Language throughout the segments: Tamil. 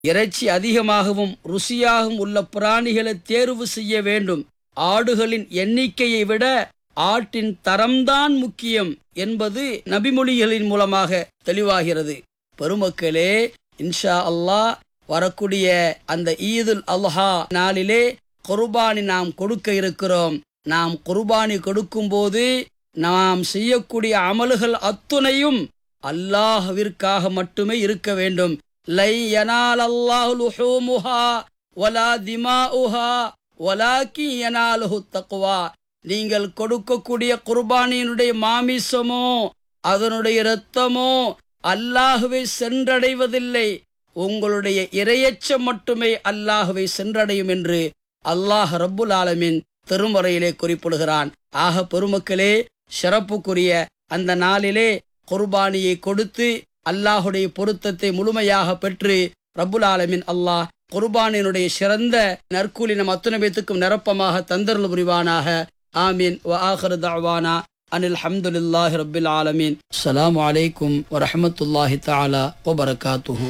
இறைச்சி அதிகமாகவும் ருசியாகவும் உள்ள பிராணிகளை தேர்வு செய்ய வேண்டும் ஆடுகளின் எண்ணிக்கையை விட ஆட்டின் தரம்தான் முக்கியம் என்பது நபிமொழிகளின் மூலமாக தெளிவாகிறது பெருமக்களே இன்ஷா அல்லாஹ் வரக்கூடிய அந்த ஈதுல் அல்ஹா நாளிலே குர்பானி நாம் கொடுக்க இருக்கிறோம் நாம் குர்பானி கொடுக்கும்போது நாம் செய்யக்கூடிய அமல்கள் அத்துணையும் அல்லாஹ்விற்காக மட்டுமே இருக்க வேண்டும் லை யனால் அல்லாஹு லுஹூமுஹா வலா திமாஉஹா வலாக்கி யனாலுஹு தக்வா நீங்கள் கொடுக்கக்கூடிய குர்பானியினுடைய மாமிசமோ அதனுடைய இரத்தமோ அல்லாஹுவை சென்றடைவதில்லை உங்களுடைய இரையச்சம் மட்டுமே அல்லாஹுவை சென்றடையும் என்று அல்லாஹ் ரப்புல் ஆலமின் திருமறையிலே குறிப்பிடுகிறான் ஆக பெருமக்களே சிறப்புக்குரிய அந்த நாளிலே குர்பானியை கொடுத்து அல்லாஹுடைய பொருத்தத்தை முழுமையாக பெற்று ரப்புல் ஆலமின் அல்லாஹ் குர்பானினுடைய சிறந்த நற்கூலி நம் அத்துணை பேத்துக்கும் நிரப்பமாக தந்தருள் புரிவானாக ஆமீன் வ ஆஹிரு தஅவானா அனில் ஹம்துலில்லாஹி ரப்பில் ஆலமீன் அஸ்ஸலாமு அலைக்கும் வரஹ்மத்துல்லாஹி தஆலா வ பரகாத்துஹு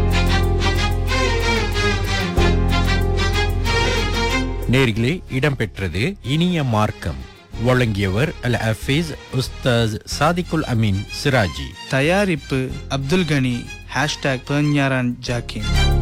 நேர்களே இடம்பெற்றது இனிய மார்க்கம் வழங்கியவர் அல் ஹஃபீஸ் உஸ்தாஸ் சாதிகுல் அமீன் சிராஜி தயாரிப்பு அப்துல் கனி ஹேஷ்டாக் பேஞ்ஞாரான் ஜாக்கின்